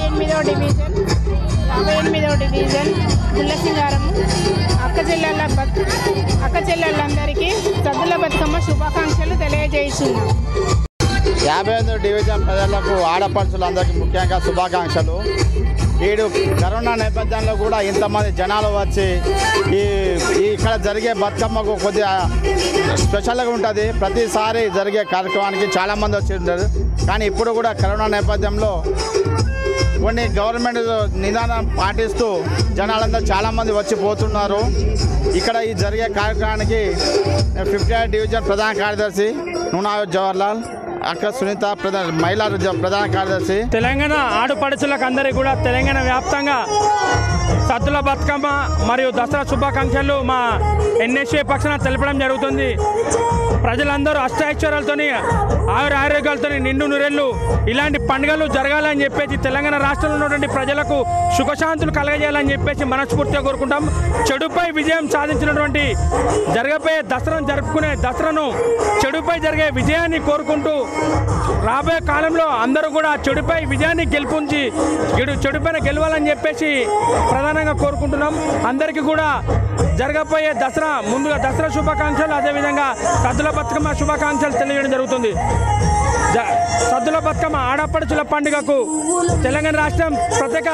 ఎనిమిదో డివిజన్ యాభై ఎనిమిదో డివిజన్ గుల్లసింగారం అక్క చెల్లెళ్ళ బత్ అక్క చెల్లెళ్ళందరికీ సద్దుల బతుకమ్మ శుభాకాంక్షలు తెలియజేస్తున్నాం యాభై ఎనిమిది డివిజన్ ప్రజలకు ఆడపడుచులందరికీ ముఖ్యంగా శుభాకాంక్షలు వీడు కరోనా నేపథ్యంలో కూడా ఇంతమంది జనాలు వచ్చి ఈ ఈ ఇక్కడ జరిగే బతుకమ్మకు కొద్దిగా స్పెషల్గా ఉంటుంది ప్రతిసారి జరిగే కార్యక్రమానికి చాలామంది వచ్చి ఉంటారు కానీ ఇప్పుడు కూడా కరోనా నేపథ్యంలో కొన్ని గవర్నమెంట్ నిదానం పాటిస్తూ జనాలందరూ చాలామంది వచ్చి పోతున్నారు ఇక్కడ ఈ జరిగే కార్యక్రమానికి ఫిఫ్టీ ఎయిట్ డివిజన్ ప్రధాన కార్యదర్శి నూనా జవహర్లాల్ అక్క సునీత ప్రధాన మహిళా ప్రధాన కార్యదర్శి తెలంగాణ ఆడపడుచులకు అందరికీ కూడా తెలంగాణ వ్యాప్తంగా సద్దుల బతుకమ్మ మరియు దసరా శుభాకాంక్షలు మా ఎన్ఎస్ఏ పక్షాన తెలపడం జరుగుతుంది ప్రజలందరూ అష్టైశ్వర్యాలతోని ఆయుర ఆరోగ్యాలతో నిండు నూరేళ్ళు ఇలాంటి పండుగలు జరగాలని చెప్పేసి తెలంగాణ రాష్ట్రంలో ఉన్నటువంటి ప్రజలకు సుఖశాంతులు కలగజేయాలని చెప్పేసి మనస్ఫూర్తిగా కోరుకుంటాం చెడుపై విజయం సాధించినటువంటి జరగబోయే దసరాను జరుపుకునే దసరాను చెడుపై జరిగే విజయాన్ని కోరుకుంటూ రాబోయే కాలంలో అందరూ కూడా చెడుపై విజయాన్ని గెలుపుంచి చెడు చెడుపైన గెలవాలని చెప్పేసి ప్రధానంగా కోరుకుంటున్నాం అందరికీ కూడా జరగబోయే దసరా ముందుగా దసరా శుభాకాంక్షలు అదేవిధంగా సద్దుల బతుకమ్మ శుభాకాంక్షలు తెలియజేయడం జరుగుతుంది జ- సద్దుల బతుకమ్మ ఆడపడుచుల పండుగకు తెలంగాణ రాష్ట్రం ప్రత్యేక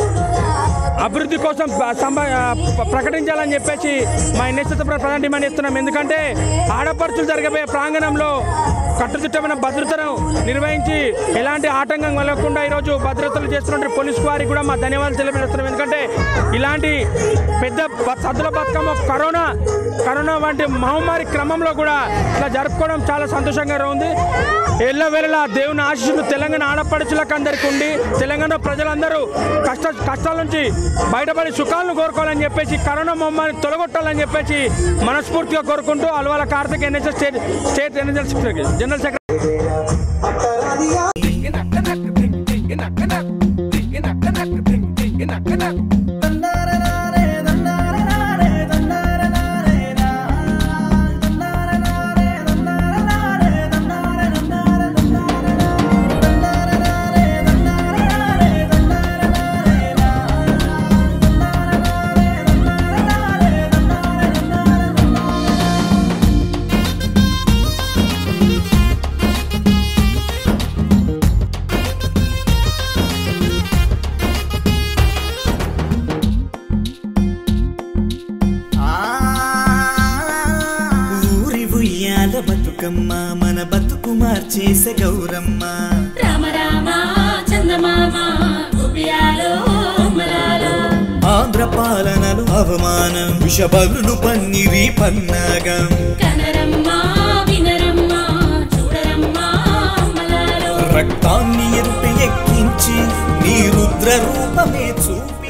అభివృద్ధి కోసం ప- సంబ- ఆ, ప- ప్రకటించాలని చెప్పేసి మా నిశ్చిత ప్రధాన డిమాండ్ చేస్తున్నాం ఎందుకంటే ఆడపడుచులు జరగబోయే ప్రాంగణంలో కట్టుదిట్టమైన భద్రతను నిర్వహించి ఎలాంటి ఆటంకం కలగకుండా ఈరోజు భద్రతలు చేస్తున్న పోలీసు వారికి కూడా మా ధన్యవాదాలు తెలియజేస్తున్నాం ఎందుకంటే ఇలాంటి పెద్ద బ- సద్దుల బతుకమ్మ కరోనా కరోనా వంటి మహమ్మారి క్రమంలో కూడా ఇలా జరుపుకోవడం చాలా సంతోషంగా ఉంది ఎల్ల వేళలా దేవుని ఆశీస్సులు తెలంగాణ ఆడపడుచులకు అందరికీ ఉండి తెలంగాణ ప్రజలందరూ కష్ట కష్టాల నుంచి బయటపడి సుఖాలను కోరుకోవాలని చెప్పేసి కరోనా మహమ్మారిని తొలగొట్టాలని చెప్పేసి మనస్ఫూర్తిగా కోరుకుంటూ Alavala Karthik NHS state state NHL secretary general secretary ఊరి ఉయ్యాల బతుకమ్మ మన బతుకు మార్చేసే గౌరమ్మ రామ రామ చందమామ గోపియాలో మలాలో ఆంధ్ర పాలనలు అవమానం విషబగులు పన్నిరి పన్నాగం కనరమ్మ వినరమ్మ చూడరమ్మ మలాలో రక్తాన్ని ఎరుపు ఎక్కించి నీ రుద్ర రూపమే చూపి